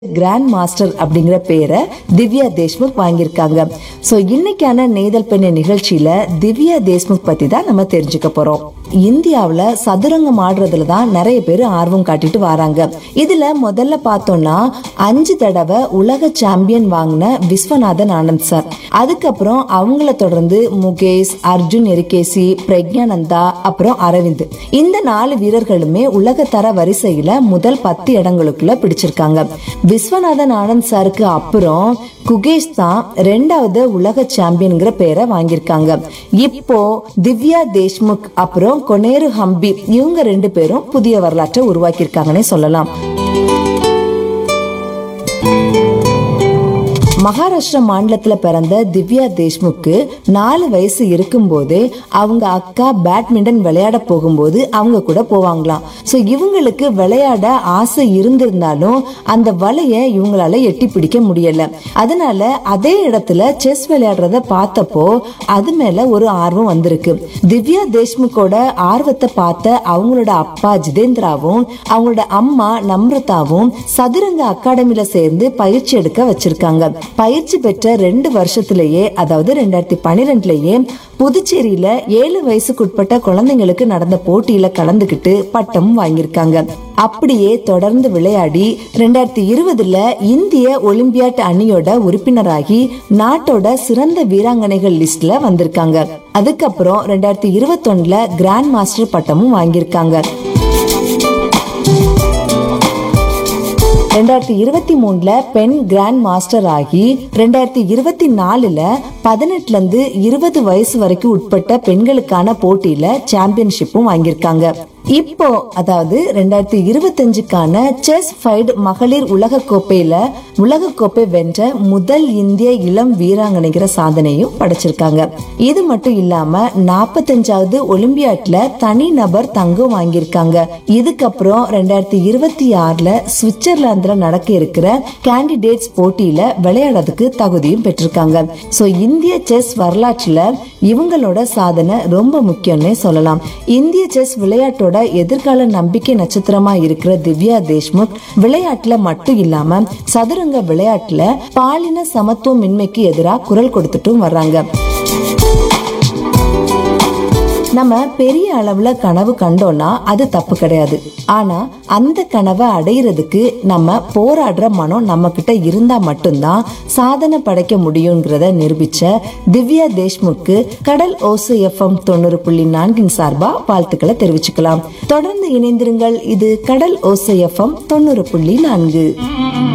grand master அப்படிங்கிற பேரை திவ்யா தேஷ்முக் வாங்கியிருக்காங்க ஸோ இன்னைக்கான நெய்தல் பெண்ணு நிகழ்ச்சியில திவ்யா தேஷ்முக் பத்தி தான் நம்ம தெரிஞ்சுக்க போறோம் இந்தியாவுல சதுரங்கம் ஆடுறதுல தான் நிறைய பேர் ஆர்வம் காட்டிட்டு வராங்க இதுல முதல்ல பார்த்தோம்னா அஞ்சு தடவை உலக சாம்பியன் வாங்கின விஸ்வநாதன் ஆனந்த் சார் அதுக்கப்புறம் அவங்கள தொடர்ந்து முகேஷ் அர்ஜுன் எரிகேசி பிரக்ஞானந்தா அப்புறம் அரவிந்த் இந்த நாலு வீரர்களுமே உலக தர வரிசையில முதல் பத்து இடங்களுக்குள்ள பிடிச்சிருக்காங்க விஸ்வநாதன் ஆனந்த் சாருக்கு அப்புறம் குகேஷ் தான் ரெண்டாவது உலக சாம்பியன்ங்கிற பேரை வாங்கியிருக்காங்க இப்போ திவ்யா தேஷ்முக் அப்புறம் கொனேரு ஹம்பி இவங்க ரெண்டு பேரும் புதிய வரலாற்றை உருவாக்கியிருக்காங்கன்னே சொல்லலாம் மகாராஷ்டிரா மாநிலத்துல பிறந்த திவ்யா தேஷ்முக்கு நாலு வயசு இருக்கும்போதே அவங்க அக்கா பேட்மிண்டன் விளையாட போகும்போது அவங்க கூட போவாங்களாம் ஸோ இவங்களுக்கு விளையாட ஆசை இருந்திருந்தாலும் அந்த வலைய இவங்களால எட்டி பிடிக்க முடியல அதனால அதே இடத்துல செஸ் விளையாடுறத பார்த்தப்போ அது மேல ஒரு ஆர்வம் வந்திருக்கு திவ்யா தேஷ்முக்கோட ஆர்வத்தை பார்த்த அவங்களோட அப்பா ஜிதேந்திராவும் அவங்களோட அம்மா நம்ரதாவும் சதுரங்க அகாடமில சேர்ந்து பயிற்சி எடுக்க வச்சிருக்காங்க பயிற்சி பெற்ற ரெண்டு வருஷத்திலேயே அதாவது ரெண்டாயிரத்தி பன்னிரெண்டுலயே புதுச்சேரியில ஏழு வயசுக்குட்பட்ட குழந்தைங்களுக்கு நடந்த போட்டியில கலந்துக்கிட்டு பட்டம் வாங்கியிருக்காங்க அப்படியே தொடர்ந்து விளையாடி ரெண்டாயிரத்தி இருபதுல இந்திய ஒலிம்பியாட் அணியோட உறுப்பினராகி நாட்டோட சிறந்த வீராங்கனைகள் லிஸ்ட்ல வந்திருக்காங்க அதுக்கப்புறம் ரெண்டாயிரத்தி இருபத்தொன்னுல கிராண்ட் மாஸ்டர் பட்டமும் வாங்கியிருக்காங்க ரெண்டாயிரத்தி இருபத்தி மூணுல பெண் கிராண்ட் மாஸ்டர் ஆகி ரெண்டாயிரத்தி இருபத்தி நாலுல பதினெட்டுல இருந்து இருபது வயசு வரைக்கும் உட்பட்ட பெண்களுக்கான போட்டியில சாம்பியன்ஷிப்பும் வாங்கியிருக்காங்க இப்போ அதாவது ரெண்டாயிரத்தி இருபத்தஞ்சுக்கான செஸ் ஃபைடு மகளிர் உலக கோப்பையில உலக கோப்பை வென்ற முதல் இந்திய இளம் வீராங்கனைகிற சாதனையும் படைச்சிருக்காங்க இது மட்டும் இல்லாம நாற்பத்தஞ்சாவது ஒலிம்பியாட்ல தனி நபர் தங்கம் வாங்கியிருக்காங்க இதுக்கப்புறம் ரெண்டாயிரத்தி இருபத்தி ஆறுல சுவிட்சர்லாந்துல நடக்க இருக்கிற கேண்டிடேட்ஸ் போட்டியில விளையாடுறதுக்கு தகுதியும் பெற்றிருக்காங்க சோ இந்திய செஸ் வரலாற்றுல இவங்களோட சாதனை ரொம்ப முக்கியம்னே சொல்லலாம் இந்திய செஸ் விளையாட்டோட எதிர்கால நம்பிக்கை நட்சத்திரமா இருக்கிற திவ்யா தேஷ்முக் விளையாட்டுல மட்டும் இல்லாம சதுரங்க விளையாட்டுல பாலின சமத்துவமின்மைக்கு எதிராக குரல் கொடுத்துட்டும் வர்றாங்க நம்ம பெரிய அளவுல கனவு கண்டோம்னா அது தப்பு கிடையாது ஆனா அந்த கனவை அடையிறதுக்கு நம்ம போராடுற மனம் நம்ம கிட்ட இருந்தா மட்டும்தான் சாதனை படைக்க முடியுங்கிறத நிரூபிச்ச திவ்யா தேஷ்முக்கு கடல் ஓசை எஃப்எம் தொண்ணூறு புள்ளி நான்கின் சார்பா வாழ்த்துக்களை தெரிவிச்சுக்கலாம் தொடர்ந்து இணைந்திருங்கள் இது கடல் ஓசை எஃப்எம் தொண்ணூறு புள்ளி நான்கு